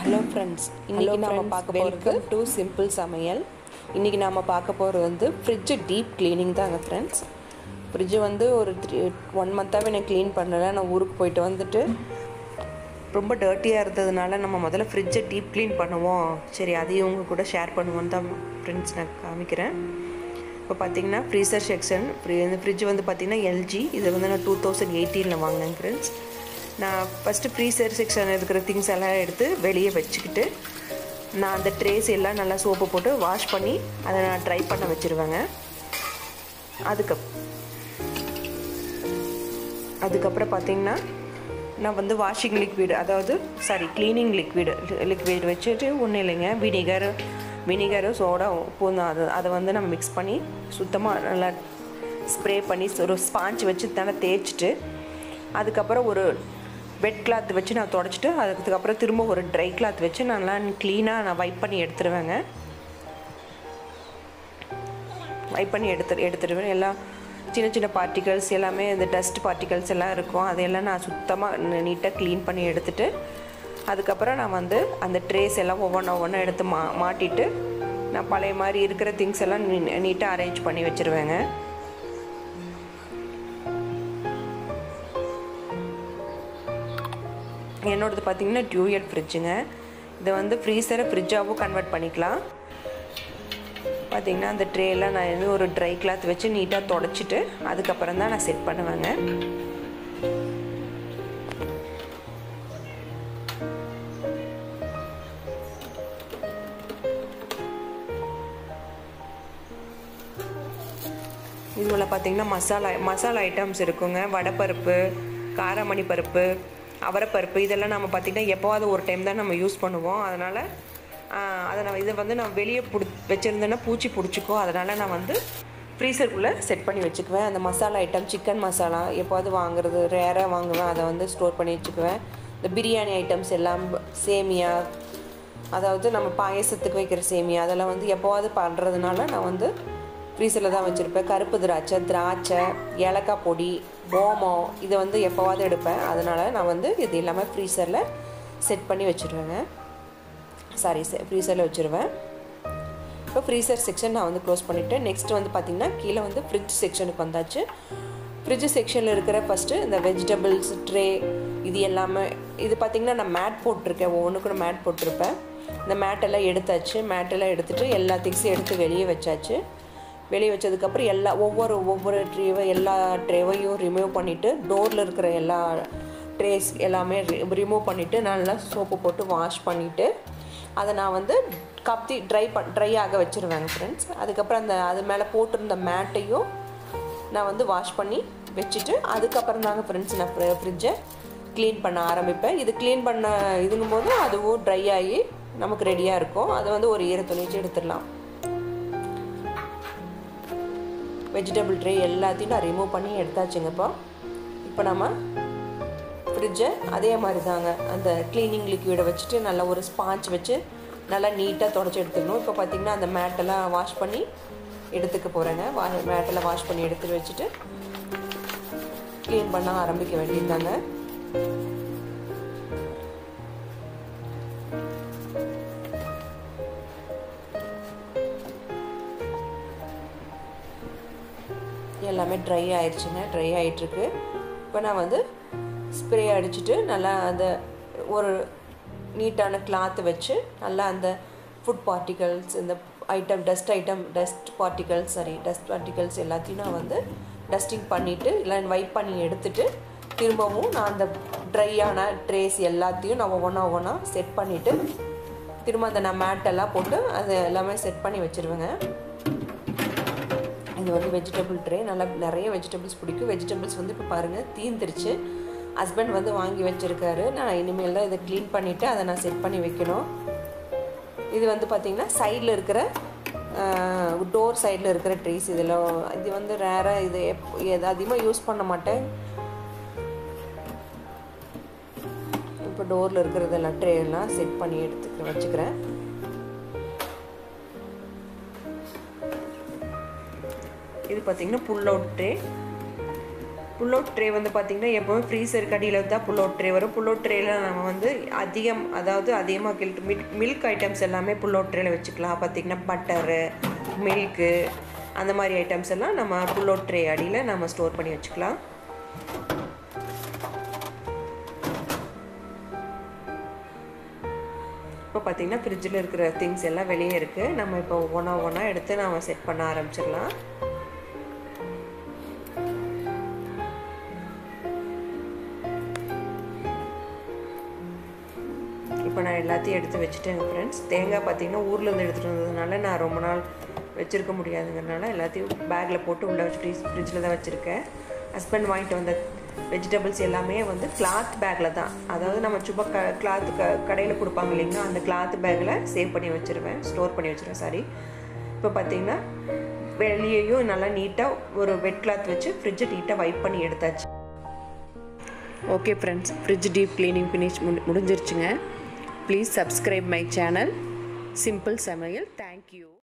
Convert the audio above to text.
hello friends இன்னைக்கு நாம பார்க்க போகிறது டு சிம்பிள் சமையல் இன்னைக்கு நாம பார்க்க போகிறது வந்து ஃப்ரிட்ஜு டீப் க்ளீனிங் தாங்க ஃப்ரெண்ட்ஸ் ஃப்ரிட்ஜு வந்து ஒரு த்ரீ ஒன் மந்த்தாகவே நான் க்ளீன் பண்ணலை நான் ஊருக்கு போயிட்டு வந்துட்டு ரொம்ப டர்ட்டியாக இருந்ததுனால நம்ம முதல்ல ஃப்ரிட்ஜை டீப் க்ளீன் பண்ணுவோம் சரி அதையும் உங்க கூட ஷேர் பண்ணுவோன்னு தான் ஃப்ரெண்ட்ஸ் நான் காமிக்கிறேன் இப்போ பார்த்தீங்கன்னா ஃப்ரீசர் செக்ஷன் இந்த ஃப்ரிட்ஜ் வந்து பார்த்தீங்கன்னா எல்ஜி இது வந்து நான் டூ தௌசண்ட் எயிட்டீனில் வாங்கினேன் ஃப்ரெண்ட்ஸ் நான் ஃபஸ்ட்டு ஃப்ரீசர் செக்ஷன் இருக்கிற திங்ஸ் எல்லாம் எடுத்து வெளியே வச்சுக்கிட்டு நான் அந்த ட்ரேஸ் எல்லாம் நல்லா சோப்பு போட்டு வாஷ் பண்ணி அதை நான் ட்ரை பண்ண வச்சுருவேங்க அதுக்கு அதுக்கப்புறம் பார்த்தீங்கன்னா நான் வந்து வாஷிங் லிக்விட் அதாவது சாரி க்ளீனிங் லிக்விட் லிக்விட் வச்சுட்டு ஒன்றும் இல்லைங்க வினிகர் வினிகரு சோடா உப்பு தான் அது அதை வந்து நம்ம மிக்ஸ் பண்ணி சுத்தமாக நல்லா ஸ்ப்ரே பண்ணி ஒரு ஸ்பாஞ்ச் வச்சு தானே தேய்ச்சிட்டு அதுக்கப்புறம் ஒரு வெட் கிளாத் வச்சு நான் தொடச்சிட்டு அதுக்கப்புறம் திரும்ப ஒரு ட்ரை கிளாத் வச்சு நல்லா க்ளீனாக நான் வைப் பண்ணி எடுத்துருவேங்க வைப் பண்ணி எடுத்து எடுத்துடுவேன் எல்லாம் சின்ன சின்ன பார்ட்டிகல்ஸ் எல்லாமே இந்த டஸ்ட் பார்ட்டிகல்ஸ் எல்லாம் இருக்கும் அதையெல்லாம் நான் சுத்தமாக நீட்டாக க்ளீன் பண்ணி எடுத்துட்டு அதுக்கப்புறம் நான் வந்து அந்த ட்ரேஸ் எல்லாம் ஒவ்வொன்றா ஒவ்வொன்றா எடுத்து மா மாட்டிட்டு நான் பழைய மாதிரி இருக்கிற திங்ஸ் எல்லாம் நீட்டாக அரேஞ்ச் பண்ணி வச்சுருவேங்க என்னோடது பார்த்தீங்கன்னா டியூயல் ஃப்ரிட்ஜுங்க இதை வந்து ஃப்ரீசரை ஃப்ரிட்ஜாகவும் கன்வெர்ட் பண்ணிக்கலாம் பார்த்தீங்கன்னா அந்த ட்ரேலாம் நான் வந்து ஒரு ட்ரை கிளாத் வச்சு நீட்டாக தொடச்சிட்டு அதுக்கப்புறம் தான் நான் செட் பண்ணுவேங்க இதுல பார்த்தீங்கன்னா மசாலா மசாலா ஐட்டம்ஸ் இருக்குங்க வடைப்பருப்பு காரமணி பருப்பு அவரைப்பருப்பு இதெல்லாம் நம்ம பார்த்திங்கன்னா எப்போவாது ஒரு டைம் தான் நம்ம யூஸ் பண்ணுவோம் அதனால் அதை நான் இதை வந்து நான் வெளியே பிடி வச்சுருந்தேன்னா பூச்சி பிடிச்சிக்கோ அதனால் நான் வந்து ஃப்ரீசருக்குள்ளே செட் பண்ணி வச்சுக்குவேன் அந்த மசாலா ஐட்டம் சிக்கன் மசாலா எப்போது வாங்குறது ரேராக வாங்குவேன் அதை வந்து ஸ்டோர் பண்ணி வச்சுக்குவேன் இந்த பிரியாணி ஐட்டம்ஸ் எல்லாம் சேமியா அதாவது நம்ம பாயசத்துக்கு வைக்கிற சேமியா அதெல்லாம் வந்து எப்போவாது பண்ணுறதுனால நான் வந்து ஃப்ரீசரில் தான் வச்சுருப்பேன் கருப்பு திராட்சை திராட்சை ஏலக்காய் பொடி ஓமம் இதை வந்து எப்போவாது எடுப்பேன் அதனால் நான் வந்து இது எல்லாமே ஃப்ரீசரில் செட் பண்ணி வச்சுருவேங்க சாரி ஃப்ரீசரில் வச்சுருவேன் இப்போ ஃப்ரீசர் செக்ஷன் நான் வந்து க்ளோஸ் பண்ணிவிட்டேன் நெக்ஸ்ட் வந்து பார்த்திங்கன்னா கீழே வந்து ஃப்ரிட்ஜ் செக்ஷனுக்கு வந்தாச்சு ஃப்ரிட்ஜ் செக்ஷனில் இருக்கிற ஃபஸ்ட்டு இந்த வெஜிடபிள்ஸ் ட்ரே இது எல்லாமே இது பார்த்திங்கன்னா நான் மேட் போட்டிருக்கேன் ஒவ்வொன்றுக்கும் நான் மேட் போட்டிருப்பேன் இந்த மேட்டெல்லாம் எடுத்தாச்சு மேட்டெல்லாம் எடுத்துகிட்டு எல்லா திங்ஸையும் எடுத்து வெளியே வச்சாச்சு வெளியே வச்சதுக்கப்புறம் எல்லா ஒவ்வொரு ஒவ்வொரு ட்ரேவை எல்லா ட்ரேவையும் ரிமூவ் பண்ணிவிட்டு டோரில் இருக்கிற எல்லா ட்ரேஸ் எல்லாமே ரிமூவ் பண்ணிவிட்டு நல்லா சோப்பு போட்டு வாஷ் பண்ணிவிட்டு அதை நான் வந்து கப்தி ட்ரை பண் ட்ரை ஆக வச்சுருவேங்க ஃப்ரெண்ட்ஸ் அதுக்கப்புறம் அந்த அது மேலே போட்டிருந்த மேட்டையும் நான் வந்து வாஷ் பண்ணி வச்சுட்டு அதுக்கப்புறம் தாங்க ஃப்ரெண்ட்ஸ் நான் ஃப்ரிட்ஜை க்ளீன் பண்ண ஆரம்பிப்பேன் இது க்ளீன் பண்ண இதுங்கும் போது அதுவும் ட்ரை ஆகி நமக்கு ரெடியாக இருக்கும் அதை வந்து ஒரு ஈர துணிச்சு எடுத்துடலாம் வெஜிடபிள் ட்ரே எல்லாத்தையும் நான் ரிமூவ் பண்ணி எடுத்தாச்சுங்கப்பா இப்போ நம்ம ஃப்ரிட்ஜை அதே மாதிரி தாங்க அந்த க்ளீனிங் லிக்விடை வச்சுட்டு நல்லா ஒரு ஸ்பாஞ்ச் வச்சு நல்லா நீட்டாக தொடச்சி எடுத்துக்கணும் இப்போ பார்த்திங்கன்னா அந்த மேட்டெல்லாம் வாஷ் பண்ணி எடுத்துக்க போகிறேங்க வா மேட்டெல்லாம் வாஷ் பண்ணி எடுத்து வச்சுட்டு க்ளீன் பண்ண ஆரம்பிக்க வேண்டியதுதாங்க எல்லாமே ட்ரை ஆயிடுச்சுங்க ட்ரை ஆகிட்டுருக்கு இப்போ நான் வந்து ஸ்ப்ரே அடிச்சுட்டு நல்லா அந்த ஒரு நீட்டான கிளாத்து வச்சு நல்லா அந்த ஃபுட் பார்ட்டிகல்ஸ் இந்த item dust item dust particles sorry dust particles எல்லாத்தையும் நான் வந்து டஸ்டிங் பண்ணிவிட்டு இல்லை வைப் பண்ணி எடுத்துட்டு திரும்பவும் நான் அந்த ட்ரையான ட்ரேஸ் எல்லாத்தையும் நான் ஒவ்வொன்றா ஒவ்வொன்றா செட் பண்ணிவிட்டு திரும்ப அந்த நான் மேட்டெல்லாம் போட்டு அதை எல்லாமே செட் பண்ணி வச்சுருவேங்க இது வந்து வெஜிடபிள் ட்ரே நல்லா நிறைய வெஜிடபிள்ஸ் பிடிக்கும் வெஜிடபிள்ஸ் வந்து இப்போ பாருங்கள் தீந்துருச்சு ஹஸ்பண்ட் வந்து வாங்கி வச்சுருக்காரு நான் இனிமேல் தான் இதை க்ளீன் பண்ணிவிட்டு அதை நான் செட் பண்ணி வைக்கணும் இது வந்து பார்த்திங்கன்னா சைடில் இருக்கிற டோர் சைடில் இருக்கிற ட்ரீஸ் இதில் இது வந்து ரேராக இது எப் எது அதிகமாக யூஸ் பண்ண மாட்டேன் இப்போ டோரில் இருக்கிறதெல்லாம் ட்ரே எல்லாம் செட் பண்ணி எடுத்துக்க வச்சுக்கிறேன் இது பார்த்திங்கன்னா pull out tray pull out tray வந்து பார்த்திங்கன்னா எப்போவுமே ஃப்ரீசருக்கு அடியில் தான் புல் அவுட் ட்ரே வரும் புல் அவுட் ட்ரேயில் நம்ம வந்து அதிகம் அதாவது அதிகமாக கில்ட்டு மில்க் மில்க் ஐட்டம்ஸ் எல்லாமே புல் அவுட் ட்ரேயில் வச்சுக்கலாம் பார்த்திங்கன்னா பட்டரு மில்க்கு அந்த மாதிரி ஐட்டம்ஸ் எல்லாம் நம்ம புல் அவுட் ட்ரே அடியில் நம்ம ஸ்டோர் பண்ணி வச்சுக்கலாம் இப்போ பார்த்திங்கன்னா ஃப்ரிட்ஜில் இருக்கிற திங்ஸ் எல்லாம் வெளியே இருக்குது நம்ம இப்போ ஒன்றா ஒன்றா எடுத்து நம்ம செட் பண்ண ஆரம்பிச்சிடலாம் இப்போ நான் எல்லாத்தையும் எடுத்து வச்சுட்டேங்க ஃப்ரெண்ட்ஸ் தேங்காய் பார்த்தீங்கன்னா ஊர்லேருந்து எடுத்துகிட்டு வந்ததுனால நான் ரொம்ப நாள் வச்சுருக்க முடியாதுங்கிறனால எல்லாத்தையும் பேக்கில் போட்டு உள்ளே வச்சு ஃப்ரீஸ் ஃப்ரிட்ஜில் தான் வச்சுருக்கேன் ஹஸ்பண்ட் வாங்கிட்டு வந்த வெஜிடபிள்ஸ் எல்லாமே வந்து கிளாத் பேக்கில் தான் அதாவது நம்ம சும்மா க கிளாத் க கடையில் கொடுப்பாங்க இல்லைங்களா அந்த கிளாத் பேக்கில் சேவ் பண்ணி வச்சுருவேன் ஸ்டோர் பண்ணி வச்சுருவேன் சாரி இப்போ பார்த்தீங்கன்னா வெளியேயும் நல்லா நீட்டாக ஒரு வெட் கிளாத் வச்சு ஃப்ரிட்ஜை நீட்டாக வைப் பண்ணி எடுத்தாச்சு okay friends fridge deep cleaning finish முடிஞ்சிருச்சுங்க please subscribe my channel simple Samayal thank you